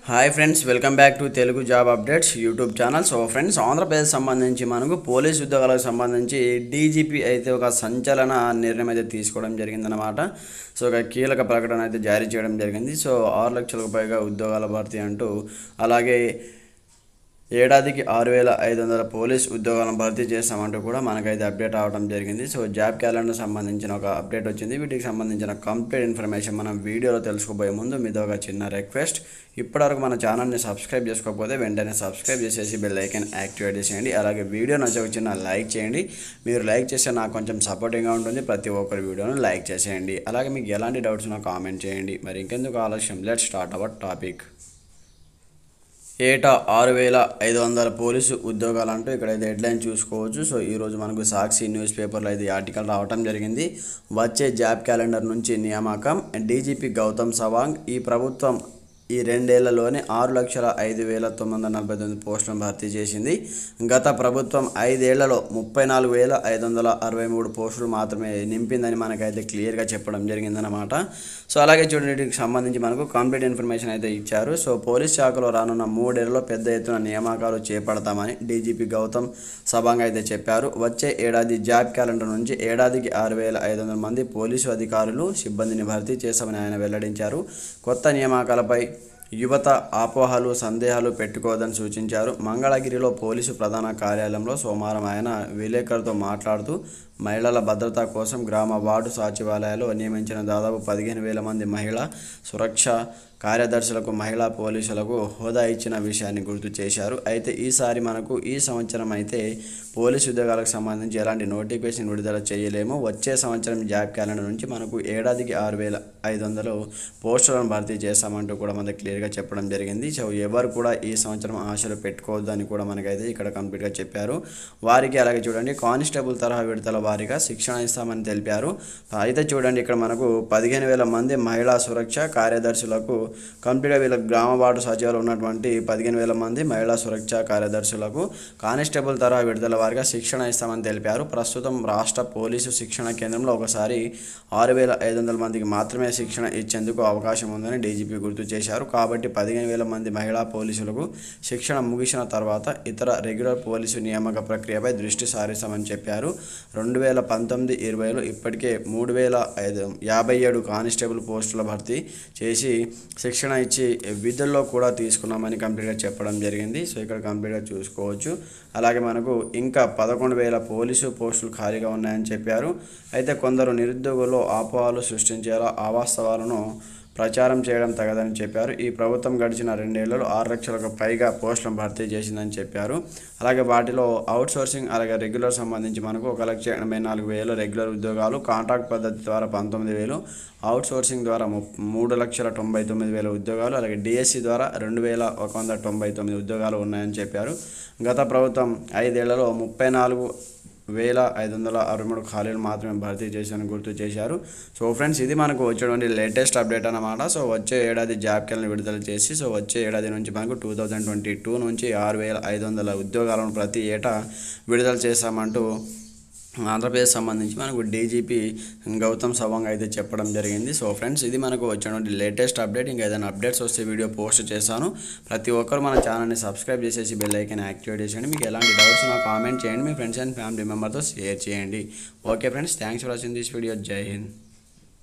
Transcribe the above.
hi friends welcome back to Telugu job updates YouTube channel so friends Andhra Pradesh సంబంధించి మనకు police ఉద్యోగాలకు సంబంధించి డీజీపీ అయితే ఒక సంచలన నిర్ణయం అయితే తీసుకోవడం జరిగిందనమాట సో ఒక కీలక ప్రకటన అయితే జారీ చేయడం జరిగింది సో ఆరు లక్షలకు పైగా ఉద్యోగాల భర్తీ అంటూ అలాగే ఏడాదికి ఆరు వేల ఐదు వందల పోలీస్ ఉద్యోగాలను భర్తీ చేస్తామంటూ కూడా మనకైతే అప్డేట్ అవడం జరిగింది సో జాబ్ క్యాలెండర్ సంబంధించిన ఒక అప్డేట్ వచ్చింది వీటికి సంబంధించిన కంప్లీట్ ఇన్ఫర్మేషన్ మనం వీడియోలో తెలుసుకోబోయే ముందు మీతో ఒక చిన్న రిక్వెస్ట్ ఇప్పటివరకు మన ఛానల్ని సబ్స్క్రైబ్ చేసుకోకపోతే వెంటనే సబ్స్క్రైబ్ చేసేసి బెల్ ఐకాన్ యాక్టివేట్ చేసేయండి అలాగే వీడియో నచ్చ ఒక చిన్న లైక్ చేయండి మీరు లైక్ చేస్తే నాకు కొంచెం సపోర్టింగ్గా ఉంటుంది ప్రతి ఒక్కరి వీడియోను లైక్ చేసేయండి అలాగే మీకు ఎలాంటి డౌట్స్ ఉన్నా కామెంట్ చేయండి మరి ఇంకెందుకు ఆలస్యం లెట్ స్టార్ట్ అవర్ టాపిక్ ఏటా ఆరు వేల ఐదు వందల పోలీసు ఉద్యోగాలు అంటూ ఇక్కడైతే హెడ్లైన్ చూసుకోవచ్చు సో ఈరోజు మనకు సాక్షి న్యూస్ పేపర్లో అయితే ఈ ఆర్టికల్ రావటం జరిగింది వచ్చే జాబ్ క్యాలెండర్ నుంచి నియామకం డీజీపీ గౌతమ్ సవాంగ్ ఈ ప్రభుత్వం ఈ రెండేళ్లలోనే ఆరు లక్షల ఐదు వేల తొమ్మిది వందల నలభై తొమ్మిది పోస్టులను భర్తీ చేసింది గత ప్రభుత్వం ఐదేళ్లలో ముప్పై నాలుగు వేల ఐదు వందల అరవై మూడు పోస్టులు మాత్రమే నింపిందని మనకైతే క్లియర్గా చెప్పడం జరిగిందనమాట సో అలాగే చూడండి వీటికి సంబంధించి మనకు కంప్లీట్ ఇన్ఫర్మేషన్ అయితే ఇచ్చారు సో పోలీస్ శాఖలో రానున్న మూడేళ్లలో పెద్ద ఎత్తున నియామకాలు చేపడతామని డీజీపీ గౌతమ్ సభంగా అయితే చెప్పారు వచ్చే ఏడాది జాబ్ క్యాలెండర్ నుంచి ఏడాదికి ఆరు వేల ఐదు వందల మంది పోలీసు అధికారులు సిబ్బందిని భర్తీ చేశామని ఆయన వెల్లడించారు కొత్త నియామకాలపై యువత అపోహలు సందేహాలు పెట్టుకోవద్దని సూచించారు మంగళగిరిలో పోలీసు ప్రధాన కార్యాలయంలో సోమవారం ఆయన విలేకరులతో మాట్లాడుతూ మహిళల భద్రత కోసం గ్రామ వార్డు సచివాలయాల్లో నియమించిన దాదాపు పదిహేను వేల మంది మహిళా సురక్ష కార్యదర్శులకు మహిళా పోలీసులకు హోదా ఇచ్చిన విషయాన్ని గుర్తు చేశారు అయితే ఈసారి మనకు ఈ సంవత్సరం అయితే పోలీసు ఉద్యోగాలకు సంబంధించి ఎలాంటి నోటిఫికేషన్ విడుదల చేయలేము వచ్చే సంవత్సరం జాబ్ క్యాలెండర్ నుంచి మనకు ఏడాదికి ఆరు వేల ఐదు వందలు పోస్టులను భర్తీ చేస్తామంటూ కూడా మనకు క్లియర్గా చెప్పడం జరిగింది సో ఎవరు కూడా ఈ సంవత్సరం ఆశలు పెట్టుకోవద్దని కూడా మనకైతే ఇక్కడ కంప్లీట్గా చెప్పారు వారికి అలాగే చూడండి కానిస్టేబుల్ తరహా విడతల వారిగా శిక్షణ ఇస్తామని తెలిపారు అయితే చూడండి ఇక్కడ మనకు పదిహేను వేల మంది మహిళా సురక్ష కార్యదర్శులకు కంప్లీట్గా వీళ్ళ గ్రామ వార్డు సచివాలు ఉన్నటువంటి పదిహేను వేల మంది మహిళా సురక్ష కార్యదర్శులకు కానిస్టేబుల్ తరహా విడుదల వారిగా శిక్షణ ఇస్తామని తెలిపారు ప్రస్తుతం రాష్ట్ర పోలీసు శిక్షణ కేంద్రంలో ఒకసారి ఆరు వేల ఐదు వందల మందికి మాత్రమే శిక్షణ ఇచ్చేందుకు అవకాశం ఉందని డీజీపీ గుర్తు చేశారు కాబట్టి పదిహేను వేల మంది మహిళా పోలీసులకు శిక్షణ ముగిసిన తర్వాత ఇతర రెగ్యులర్ పోలీసు నియామక ప్రక్రియపై దృష్టి సారిస్తామని చెప్పారు రెండు వేల పంతొమ్మిది ఇరవైలో ఇప్పటికే మూడు వేల ఐదు యాభై ఏడు కానిస్టేబుల్ పోస్టుల భర్తీ చేసి శిక్షణ ఇచ్చి విధుల్లో కూడా తీసుకున్నామని కంప్లీట్గా చెప్పడం జరిగింది సో ఇక్కడ కంప్లీట్గా చూసుకోవచ్చు అలాగే మనకు ఇంకా పదకొండు వేల పోలీసు పోస్టులు ఖాళీగా ఉన్నాయని చెప్పారు అయితే కొందరు నిరుద్యోగుల్లో అపోహలు సృష్టించేలా అవాస్తవాలను ప్రచారం చేయడం తగదని చెప్పారు ఈ ప్రభుత్వం గడిచిన రెండేళ్లలో ఆరు లక్షలకు పైగా పోస్టులను భర్తీ చేసిందని చెప్పారు అలాగే వాటిలో అవుట్ సోర్సింగ్ అలాగే రెగ్యులర్ సంబంధించి మనకు ఒక లక్ష ఎనభై నాలుగు వేల రెగ్యులర్ ఉద్యోగాలు కాంట్రాక్ట్ పద్ధతి ద్వారా పంతొమ్మిది వేలు అవుట్ సోర్సింగ్ ద్వారా మూడు లక్షల తొంభై తొమ్మిది వేల ఉద్యోగాలు అలాగే డిఎస్సి ద్వారా రెండు వేల ఒక వంద తొంభై తొమ్మిది ఉద్యోగాలు ఉన్నాయని చెప్పారు గత ప్రభుత్వం ఐదేళ్లలో ముప్పై నాలుగు వేల ఐదు వందల అరవై మూడు ఖాళీలు మాత్రమే భర్తీ చేశారని గుర్తు చేశారు సో ఫ్రెండ్స్ ఇది మనకు వచ్చేటువంటి లేటెస్ట్ అప్డేట్ అనమాట సో వచ్చే ఏడాది జాబ్ క్యాలెండర్ విడుదల చేసి సో వచ్చే ఏడాది నుంచి మనకు టూ థౌజండ్ ట్వంటీ టూ నుంచి ఆరు వేల ఐదు వందల ఉద్యోగాలను ప్రతి ఏటా విడుదల చేశామంటూ ఆంధ్రప్రదేశ్ సంబంధించి మనకు డీజీపీ గౌతమ్ సవాంగ్ అయితే చెప్పడం జరిగింది సో ఫ్రెండ్స్ ఇది మనకు వచ్చినటువంటి లేటెస్ట్ అప్డేట్ ఇంకా ఏదైనా అప్డేట్స్ వస్తే వీడియో పోస్ట్ చేశాను ప్రతి ఒక్కరు మన ఛానల్ని సబ్స్క్రైబ్ చేసేసి బెల్ ఐకాన్ యాక్టివేట్ చేసేయండి మీకు ఎలాంటి డౌట్స్ ఉన్నా కామెంట్ చేయండి మీ ఫ్రెండ్స్ అండ్ ఫ్యామిలీ మెంబర్తో షేర్ చేయండి okay friends thanks for watching this video Jai Hind